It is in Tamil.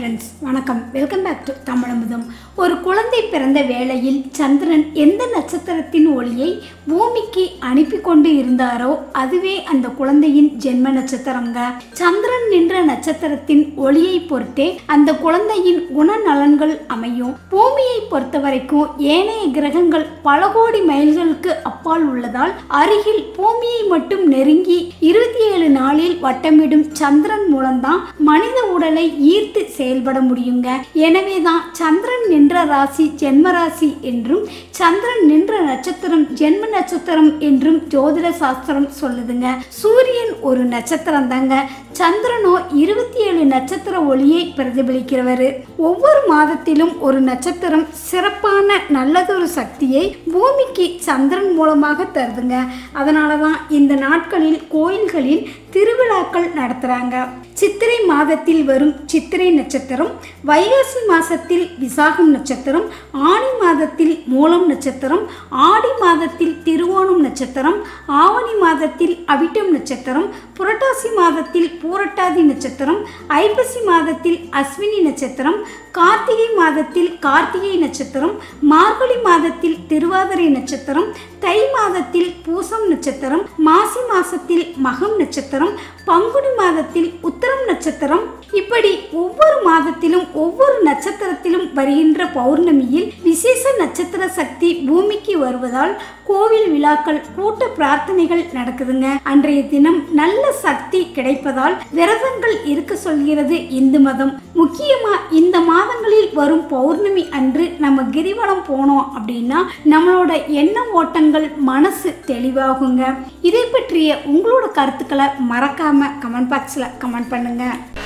ஃப்ரெண்ட்ஸ் வணக்கம் வெல்கம் பேக் டு தமிழமுதம் ஒரு குழந்தை பிறந்த வேளையில் சந்திரன் எந்த நட்சத்திரத்தின் ஒளியை பூமிக்கு அனுப்பி கொண்டு இருந்தாரோ அதுவே அந்த குழந்தையின் ஜென்ம நட்சத்திரங்க சந்திரன் நின்ற நட்சத்திரத்தின் ஒளியை பொறுத்தே அந்த குழந்தையின் குணநலன்கள் அமையும் பூமியை பொறுத்த வரைக்கும் ஏனைய கிரகங்கள் பல கோடி மைல்களுக்கு அப்பால் உள்ளதால் அருகில் பூமியை மட்டும் நெருங்கி இருபத்தி ஏழு நாளில் வட்டமிடும் சந்திரன் மூலம்தான் மனித உடலை ஈர்த்து செயல்பட முடியுங்க எனவேதான் சந்திரன் நின்ற ராசி ஜென்ம ராசி என்றும் சந்திரன் நின்ற நட்சத்திரம் ஜென்ம நட்சத்திரம் என்றும் ஜோதிட சாஸ்திரம் சொல்லுதுங்க சூரியன் ஒரு நட்சத்திரம் தாங்க சந்திரனோ இருபத்தி ஏழு நட்சத்திர ஒளியை பிரதிபலிக்கிறவர் ஒவ்வொரு மாதத்திலும் ஒரு நட்சத்திரம் சிறப்பான நல்லதொரு சக்தியை பூமிக்கு சந்திரன் மூலமாக தருதுங்க அதனால தான் இந்த நாட்களில் கோயில்களில் திருவிழாக்கள் நடத்துகிறாங்க சித்திரை மாதத்தில் வரும் சித்திரை நட்சத்திரம் வைகாசி மாதத்தில் விசாகம் நட்சத்திரம் ஆணி மாதத்தில் மூலம் நட்சத்திரம் ஆடி மாதத்தில் திருவோணம் நட்சத்திரம் ஆவணி மாதத்தில் அவிட்டம் நட்சத்திரம் புரட்டாசி மாதத்தில் பூரட்டாதி நட்சத்திரம் ஐப்பசி மாதத்தில் அஸ்வினி நட்சத்திரம் கார்த்திகை மாதத்தில் கார்த்திகை நட்சத்திரம் மார்கழி மாதத்தில் திருவாதிரை நட்சத்திரம் தை மாதத்தில் பூசம் நட்சத்திரம் மாசி மாசத்தில் மகம் நட்சத்திரம் பங்குனி மாதத்தில் உத்தரம் நட்சத்திரம் இப்படி ஒவ்வொரு மாதத்திலும் ஒவ்வொரு நட்சத்திரத்திலும் வருகின்ற பௌர்ணமியில் விசேஷ நட்சத்திர சக்தி பூமிக்கு வருவதால் கோவில் விழாக்கள் கூட்ட பிரார்த்தனைகள் நடக்குதுங்க அன்றைய தினம் நல்ல சக்தி கிடைப்பதால் விரதங்கள் இருக்க சொல்கிறது இந்து மதம் முக்கியமா இந்த மாதங்களில் வரும் பௌர்ணமி அன்று நம்ம கிரிவலம் போனோம் அப்படின்னா நம்மளோட எண்ண ஓட்டங்கள் மனசு தெளிவாகுங்க இதை பற்றிய உங்களோட கருத்துக்களை மறக்காம கமெண்ட் பாக்ஸில் கமெண்ட் பண்ணுங்க